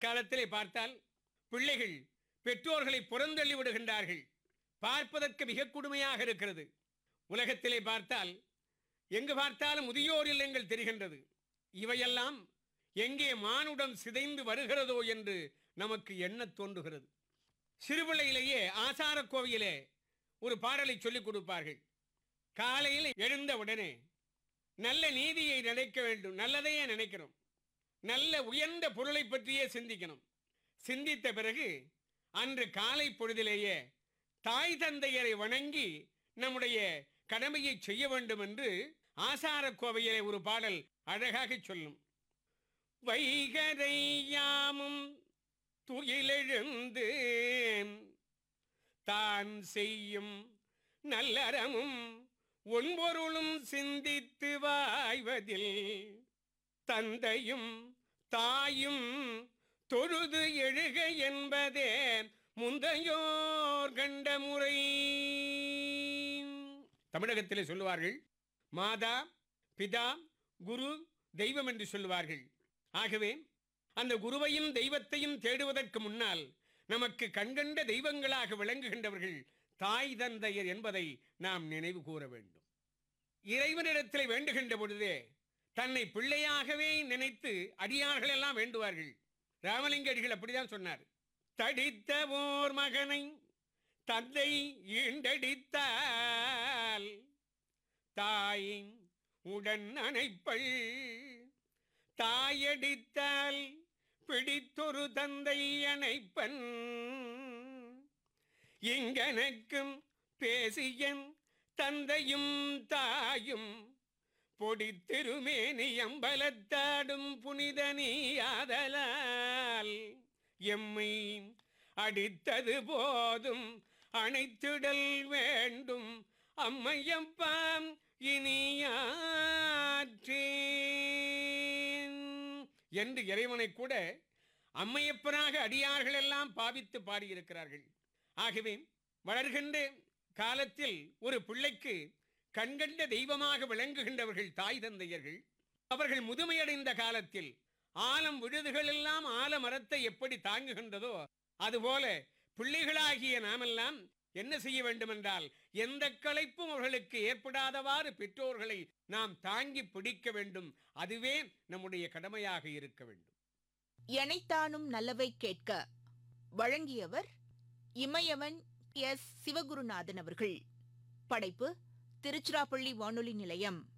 காலத்திலே பார்த்தால் பிள்ளைகள் பெற்றோர்களை புறந்தள்ளி விடுகின்றார்கள் பார்ப்பதற்கு மிக கொடுமையாக இருக்கிறது உலகத்திலே பார்த்தால் எங்கு பார்த்தாலும் முதியோர் இல்லங்கள் தெரிகின்றது இவையெல்லாம் எங்கே மானுடம் சிதைந்து வருகிறதோ என்று நமக்கு எண்ணத் தோன்றுகிறது சிறுபிள்ளையிலேயே ஆசார கோவிலே ஒரு பாடலை சொல்லிக் கொடுப்பார்கள் காலையில் எழுந்த உடனே நல்ல நீதியை நினைக்க வேண்டும் நல்லதையே நினைக்கிறோம் நல்ல உயர்ந்த பொருளை பற்றியே சிந்திக்கணும் சிந்தித்த பிறகு அன்று காலை பொழுதிலேயே தாய் தந்தையரை வணங்கி நம்முடைய கடமையை செய்ய வேண்டும் என்று ஆசார கோவையிலே ஒரு பாடல் அழகாக சொல்லும் வைகரை யாமும் துயிலெழுந்து தான் செய்யும் நல்லறமும் ஒன்பொருளும் சிந்தித்து வாய்வதில் தந்தையும் தாயும் தொழுது எழுக என்பதே முந்தையோர் கண்ட முறை தமிழகத்திலே சொல்லுவார்கள் மாதா பிதா குரு தெய்வம் என்று சொல்லுவார்கள் ஆகவே அந்த குருவையும் தெய்வத்தையும் தேடுவதற்கு முன்னால் நமக்கு கண்கண்ட தெய்வங்களாக விளங்குகின்றவர்கள் தாய் தந்தையர் என்பதை நாம் நினைவு கூற வேண்டும் இறைவனிடத்தில் வேண்டுகின்ற பொழுதே தன்னை பிள்ளையாகவே நினைத்து அடியார்கள் எல்லாம் வேண்டுவார்கள் ராமலிங்க அடிகள் அப்படிதான் சொன்னார் தடித்த ஓர் மகனை தந்தை ஈண்டடித்தால் தாய் உடன் அணைப்பள் தாயடித்தால் பிடித்தொரு தந்தை அணைப்பன் இங்கனக்கும் பேசியன் தந்தையும் தாயும் பொடித்திருமேனி அம்பலத்தாடும் புனித நீயாதலால் எம்மை அடித்தது போதும் அணைத்திடல் வேண்டும் அம்மையப்பாம் இனியாற்றேன் என்று இறைவனை கூட அம்மையப்பனாக அடியார்கள் எல்லாம் பாவித்து பாடியிருக்கிறார்கள் ஆகவே வளர்கின்ற காலத்தில் ஒரு பிள்ளைக்கு கண்கண்ட தெய்வமாக விளங்குகின்றவர்கள் தாய் தந்தையர்கள் அவர்கள் முதுமையடைந்த காலத்தில் ஆலம் விழுதுகள் எல்லாம் ஆலமரத்தை எப்படி தாங்குகின்றதோ அதுபோல பிள்ளைகளாகிய நாமெல்லாம் என்ன செய்ய வேண்டுமென்றால் எந்த களைப்பும் அவர்களுக்கு ஏற்படாதவாறு பெற்றோர்களை நாம் தாங்கி பிடிக்க வேண்டும் அதுவே நம்முடைய கடமையாக இருக்க வேண்டும் எனைத்தானும் நல்லவை கேட்க வழங்கியவர் இமயவன் எஸ் சிவகுருநாதன் அவர்கள் படைப்பு திருச்சிராப்பள்ளி வானொலி நிலையம்